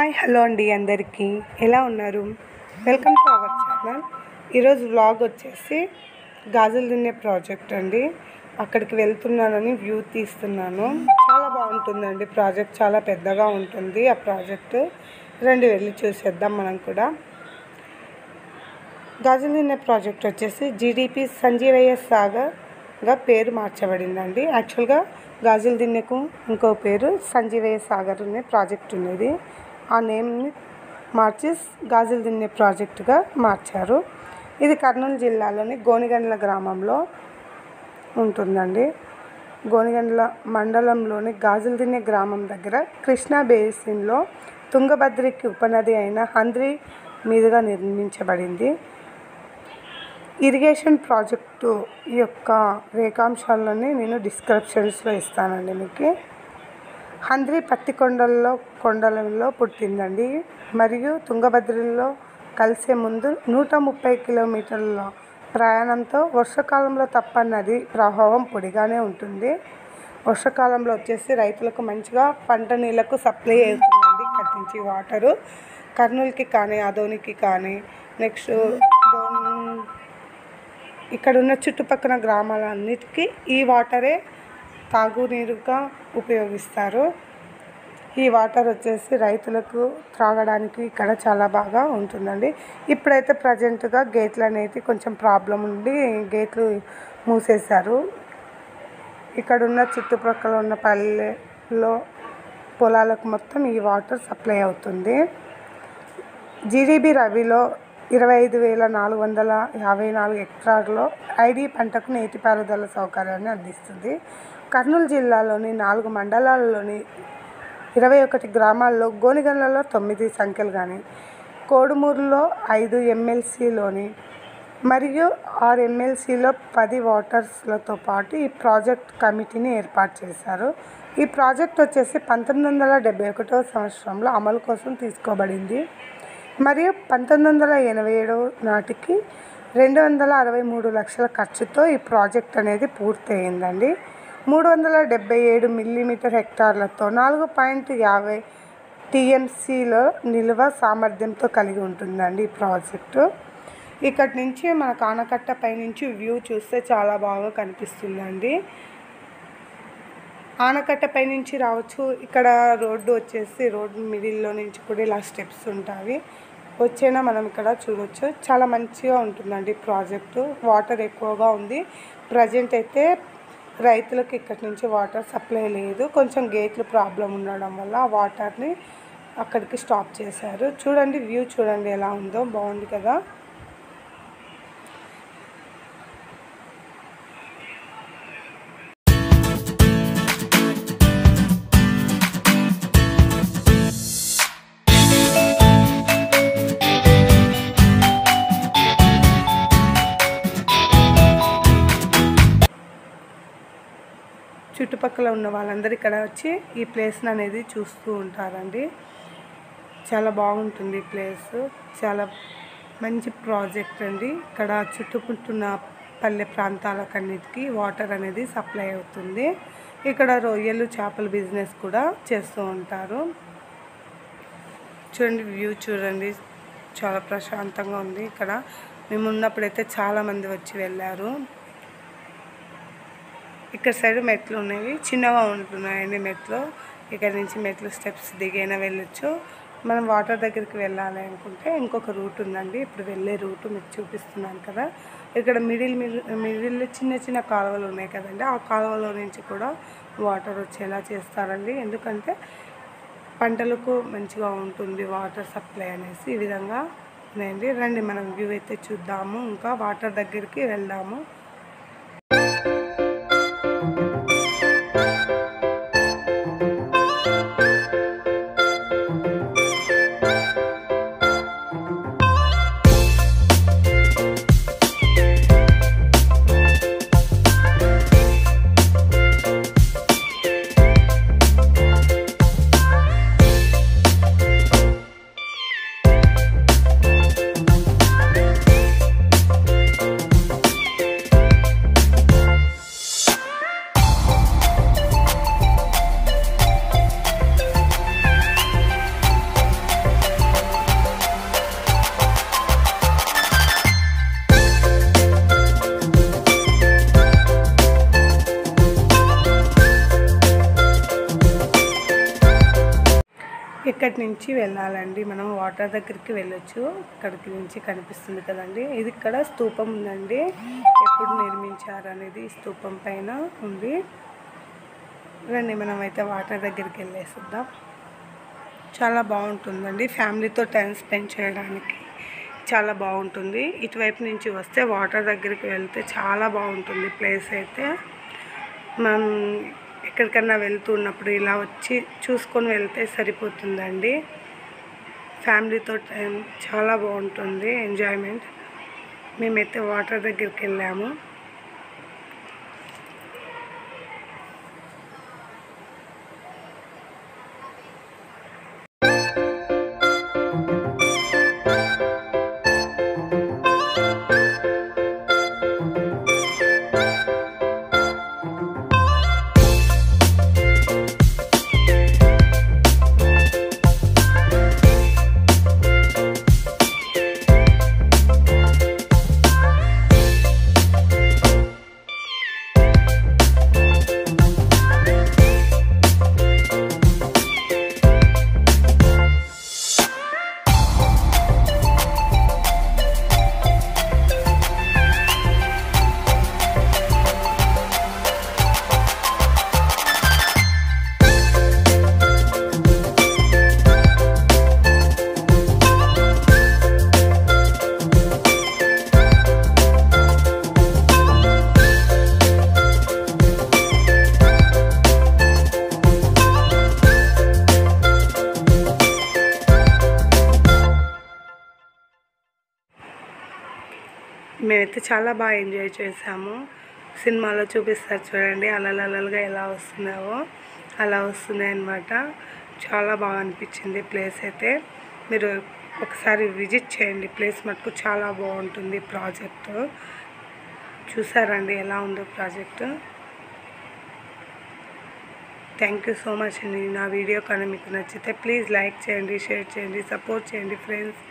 hi hello అండి అందరికీ ఎలా ఉన్నారు వెల్కమ్ టు అవర్ ఛానల్ ఈరోజు వ్లాగ్ వచ్చేసి గాజులు తినే ప్రాజెక్ట్ అండి అక్కడికి వెళ్తున్నానని వ్యూ తీస్తున్నాను చాలా బాగుంటుందండి ప్రాజెక్ట్ చాలా పెద్దగా ఉంటుంది ఆ ప్రాజెక్ట్ రండి వెళ్ళి చూసేద్దాం మనం కూడా గాజులు తినే ప్రాజెక్ట్ వచ్చేసి జీడిపి సంజీవయ్య సాగర్గా పేరు మార్చబడిందండి యాక్చువల్గా గాజులు దిన్నెకు ఇంకో పేరు సంజీవయ్య సాగర్ అనే ప్రాజెక్ట్ ఉన్నది ఆ నేమ్ని మార్చి గాజులు దిన్నె ప్రాజెక్టుగా మార్చారు ఇది కర్నూలు జిల్లాలోని గోనిగండ్ల గ్రామంలో ఉంటుందండి గోనిగండ్ల మండలంలోని గాజులు దిన్నె గ్రామం దగ్గర కృష్ణా బేసిన్లో తుంగభద్రికి ఉపనది అయిన హంద్రి మీదుగా నిర్మించబడింది ఇరిగేషన్ ప్రాజెక్టు యొక్క రేఖాంశాలని నేను డిస్క్రిప్షన్స్లో ఇస్తానండి మీకు హంద్రి పత్తి కొండల్లో కొండలలో పుట్టిందండి మరియు తుంగభద్రలో కలిసే ముందు నూట ముప్పై కిలోమీటర్ల ప్రయాణంతో వర్షాకాలంలో తప్ప నది ప్రవాహం పొడిగానే ఉంటుంది వర్షాకాలంలో వచ్చేసి రైతులకు మంచిగా పంట నీళ్ళకు సప్లై అవుతుందండి ఇక్కడి నుంచి వాటరు కర్నూలుకి కానీ ఆదోనికి కానీ నెక్స్ట్ ఇక్కడ ఉన్న చుట్టుపక్కల గ్రామాలన్నిటికీ ఈ వాటరే తాగునీరుగా ఉపయోగిస్తారు ఈ వాటర్ వచ్చేసి రైతులకు త్రాగడానికి ఇక్కడ చాలా బాగా ఉంటుందండి ఇప్పుడైతే ప్రజెంట్గా గేట్లు అనేది కొంచెం ప్రాబ్లం ఉండి గేట్లు మూసేశారు ఇక్కడ ఉన్న చుట్టుపక్కల ఉన్న పల్లెలో పొలాలకు మొత్తం ఈ వాటర్ సప్లై అవుతుంది జీడీబీ రవిలో ఇరవై ఐదు వేల నాలుగు వందల యాభై నాలుగు హెక్టార్లో ఐడి పంటకు నీటిపారుదల సౌకర్యాన్ని అందిస్తుంది కర్నూలు జిల్లాలోని నాలుగు మండలాల్లోని ఇరవై ఒకటి గ్రామాల్లో గోనిగండ్లలో తొమ్మిది సంఖ్యలు కానీ కోడుమూరులో ఐదు ఎమ్మెల్సీలోని మరియు ఆరు ఎమ్మెల్సీలో పది వాటర్స్లతో పాటు ఈ ప్రాజెక్ట్ కమిటీని ఏర్పాటు చేశారు ఈ ప్రాజెక్ట్ వచ్చేసి పంతొమ్మిది వందల డెబ్బై ఒకటో సంవత్సరంలో అమలు కోసం తీసుకోబడింది మరియు పంతొమ్మిది వందల ఎనభై ఏడవ నాటికి రెండు వందల అరవై మూడు లక్షల ఖర్చుతో ఈ ప్రాజెక్ట్ అనేది పూర్తయిందండి మూడు వందల డెబ్బై ఏడు మిల్లీమీటర్ హెక్టార్లతో నాలుగు పాయింట్ యాభై టీఎంసీలో నిల్వ సామర్థ్యంతో కలిగి ఉంటుందండి ఈ ప్రాజెక్టు ఇక్కడి నుంచి మన కానకట్ట పైనుంచి వ్యూ చూస్తే చాలా బాగా కనిపిస్తుందండి ఆనకట్ట పై నుంచి రావచ్చు ఇక్కడ రోడ్డు వచ్చేసి రోడ్డు మిడిల్లో నుంచి కూడా ఇలా స్టెప్స్ ఉంటాయి వచ్చేనా మనం ఇక్కడ చూడొచ్చు చాలా మంచిగా ఉంటుందండి ప్రాజెక్టు వాటర్ ఎక్కువగా ఉంది ప్రజెంట్ అయితే రైతులకు ఇక్కడి నుంచి వాటర్ సప్లై లేదు కొంచెం గేట్లు ప్రాబ్లం ఉండడం వల్ల ఆ వాటర్ని అక్కడికి స్టాప్ చేశారు చూడండి వ్యూ చూడండి ఎలా ఉందో బాగుంది కదా చుట్టుపక్కల ఉన్న వాళ్ళందరూ ఇక్కడ వచ్చి ఈ ప్లేస్ని అనేది చూస్తూ ఉంటారండి చాలా బాగుంటుంది ఈ ప్లేస్ చాలా మంచి ప్రాజెక్ట్ అండి ఇక్కడ చుట్టుకుంటున్న పల్లె ప్రాంతాలకన్నిటికీ వాటర్ అనేది సప్లై అవుతుంది ఇక్కడ రొయ్యలు చేపల బిజినెస్ కూడా చేస్తూ ఉంటారు చూడండి వ్యూ చూడండి చాలా ప్రశాంతంగా ఉంది ఇక్కడ మేము ఉన్నప్పుడైతే చాలామంది వచ్చి వెళ్ళారు ఇక్కడ సైడ్ మెట్లు ఉన్నాయి చిన్నగా ఉంటున్నాయండి మెట్లు ఇక్కడ నుంచి మెట్లు స్టెప్స్ దిగైనా వెళ్ళొచ్చు మనం వాటర్ దగ్గరికి వెళ్ళాలి అనుకుంటే ఇంకొక రూట్ ఉందండి ఇప్పుడు వెళ్ళే రూట్ మీకు చూపిస్తున్నాను కదా ఇక్కడ మిడిల్ మిడిల్ చిన్న చిన్న కాలువలు ఉన్నాయి కదండి ఆ కాలువలో నుంచి కూడా వాటర్ వచ్చేలా చేస్తారండి ఎందుకంటే పంటలకు మంచిగా ఉంటుంది వాటర్ సప్లై అనేసి ఈ విధంగా ఉన్నాయండి రండి మనం వ్యూ అయితే చూద్దాము ఇంకా వాటర్ దగ్గరికి వెళ్దాము ఇక్కడి నుంచి వెళ్ళాలండి మనం వాటర్ దగ్గరికి వెళ్ళొచ్చు ఇక్కడికి నుంచి కనిపిస్తుంది కదండి ఇది ఇక్కడ స్తూపం ఉందండి ఎప్పుడు నిర్మించారు అనేది ఈ స్తూపం పైన ఉంది రండి మనం అయితే వాటర్ దగ్గరికి వెళ్ళేసిద్దాం చాలా బాగుంటుందండి ఫ్యామిలీతో టైం స్పెండ్ చేయడానికి చాలా బాగుంటుంది ఇటువైపు నుంచి వస్తే వాటర్ దగ్గరికి వెళ్తే చాలా బాగుంటుంది ప్లేస్ అయితే మనం ఎక్కడికన్నా వెళ్తున్నప్పుడు ఇలా వచ్చి చూసుకొని వెళ్తే సరిపోతుందండి ఫ్యామిలీతో టైం చాలా బాగుంటుంది ఎంజాయ్మెంట్ మేమైతే వాటర్ దగ్గరికి వెళ్ళాము మేమైతే చాలా బాగా ఎంజాయ్ చేసాము సినిమాలో చూపిస్తారు చూడండి అలలు అలలుగా ఎలా వస్తున్నాయో అలా వస్తున్నాయి అన్నమాట చాలా బాగా అనిపించింది ప్లేస్ అయితే మీరు ఒకసారి విజిట్ చేయండి ప్లేస్ మటుకు చాలా బాగుంటుంది ప్రాజెక్టు చూసారండి ఎలా ఉందో project thank you so much అండి నా వీడియో కానీ మీకు నచ్చితే ప్లీజ్ లైక్ చేయండి షేర్ చేయండి సపోర్ట్ చేయండి ఫ్రెండ్స్